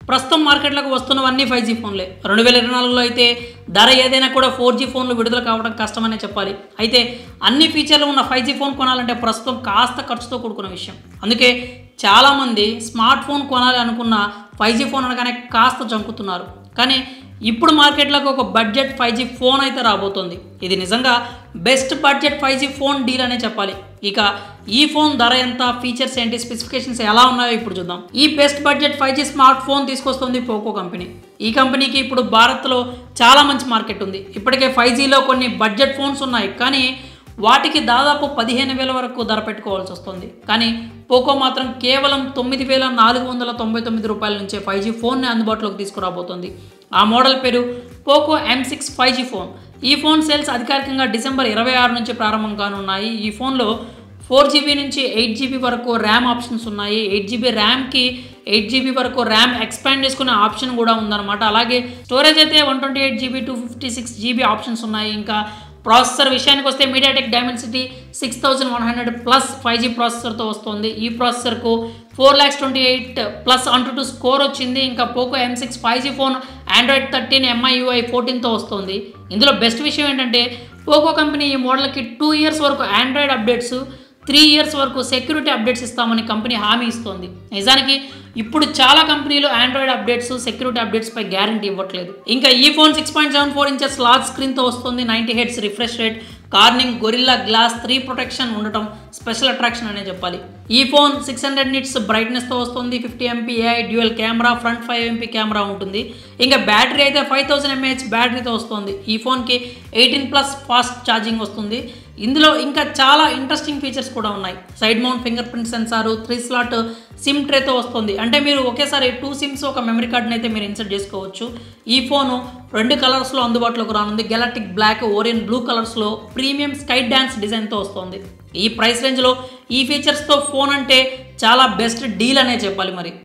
ప్రస్తుతం మార్కెట్లోకి వస్తున్నవన్నీ five G ఫోన్లే రెండు వేల ఇరవై నాలుగులో అయితే ధర ఏదైనా కూడా ఫోర్ జీ ఫోన్లు విడుదల కావడం కష్టమనే చెప్పాలి అయితే అన్ని ఫీచర్లు ఉన్న ఫైవ్ జీ ఫోన్ కొనాలంటే ప్రస్తుతం కాస్త ఖర్చుతో కూడుకున్న విషయం అందుకే చాలామంది స్మార్ట్ ఫోన్ కొనాలి అనుకున్న ఫైవ్ జీ ఫోన్ అనగానే కాస్త జంకుతున్నారు కానీ ఇప్పుడు మార్కెట్లోకి ఒక బడ్జెట్ ఫైవ్ జీ ఫోన్ అయితే రాబోతోంది ఇది నిజంగా best budget five G phone deal అనే చెప్పాలి ఇక ఈ ఫోన్ ధర ఎంత ఫీచర్స్ ఏంటి స్పెసిఫికేషన్స్ ఎలా ఉన్నాయో ఇప్పుడు చూద్దాం ఈ best budget five G smartphone తీసుకొస్తుంది పోకో కంపెనీ ఈ కంపెనీకి ఇప్పుడు భారత్లో చాలా మంచి మార్కెట్ ఉంది ఇప్పటికే ఫైవ్ జీలో కొన్ని బడ్జెట్ ఫోన్స్ ఉన్నాయి కానీ వాటికి దాదాపు పదిహేను వేల వరకు ధర పెట్టుకోవాల్సి వస్తుంది కానీ పోకో మాత్రం కేవలం తొమ్మిది వేల నాలుగు వందల తొంభై తొమ్మిది రూపాయల నుంచే ఫైవ్ జీ ఫోన్ని అందుబాటులోకి తీసుకురాబోతోంది ఆ మోడల్ పేరు Poco M six five G phone ఈ ఫోన్ సేల్స్ అధికారికంగా డిసెంబర్ ఇరవై ఆరు నుంచి ప్రారంభం కానున్నాయి ఈ ఫోన్లో ఫోర్ జీబీ నుంచి ఎయిట్ జీబీ వరకు ర్యామ్ ఆప్షన్స్ ఉన్నాయి ఎయిట్ జీబీ ర్యామ్కి ఎయిట్ జీబీ వరకు ర్యామ్ ఎక్స్పాండ్ చేసుకునే ఆప్షన్ కూడా ఉందన్నమాట అలాగే స్టోరేజ్ అయితే one twenty eight GB two fifty six GB options ఉన్నాయి ఇంకా ప్రాసెసర్ విషయానికి వస్తే MediaTek Dimensity six thousand one hundred plus five G ప్రాసెసర్తో వస్తుంది ఈ ప్రాసెసర్కు four lakhs twenty eight plus AnTuTu score వచ్చింది ఇంకా Poco M six five G phone Android thirteen MIUI ఫోర్టీన్తో వస్తుంది ఇందులో బెస్ట్ విషయం ఏంటంటే పోకో కంపెనీ ఈ మోడల్కి టూ ఇయర్స్ వరకు ఆండ్రాయిడ్ అప్డేట్స్ త్రీ ఇయర్స్ వరకు సెక్యూరిటీ అప్డేట్స్ ఇస్తామని కంపెనీ హామీ ఇస్తోంది నిజానికి ఇప్పుడు చాలా కంపెనీలు ఆండ్రాయిడ్ అప్డేట్స్ సెక్యూరిటీ అప్డేట్స్ పై గ్యారంటీ ఇవ్వట్లేదు ఇంకా ఈ phone six point seven four inches large స్క్రీన్తో వస్తుంది ninety heads refresh rate Corning Gorilla Glass three protection ఉండటం స్పెషల్ అట్రాక్షన్ అనే చెప్పాలి ఈ ఫోన్ సిక్స్ హండ్రెడ్ నిట్స్ బ్రైట్నెస్తో వస్తుంది fifty MP AI dual camera front five MP camera ఉంటుంది ఇంకా బ్యాటరీ అయితే ఫైవ్ థౌసండ్ ఎంఏహెచ్ బ్యాటరీతో వస్తుంది ఈ ఫోన్కి ఎయిటీన్ ప్లస్ ఫాస్ట్ ఛార్జింగ్ వస్తుంది ఇందులో ఇంకా చాలా ఇంట్రెస్టింగ్ ఫీచర్స్ కూడా ఉన్నాయి side mount fingerprint sensor three slot SIM ట్రేతో వస్తుంది అంటే మీరు ఒకేసారి టూ సిమ్స్ ఒక మెమరీ కార్డ్ని అయితే మీరు ఇన్సర్ట్ చేసుకోవచ్చు ఈ ఫోను రెండు కలర్స్లో అందుబాటులోకి రానుంది గెలాక్టిక్ బ్లాక్ ఓరియన్ బ్లూ కలర్స్లో ప్రీమియం స్కై డ్యాన్స్ డిజైన్తో వస్తుంది ఈ ప్రైస్ రేంజ్లో ఈ ఫీచర్స్తో ఫోన్ అంటే చాలా బెస్ట్ డీల్ అనే చెప్పాలి మరి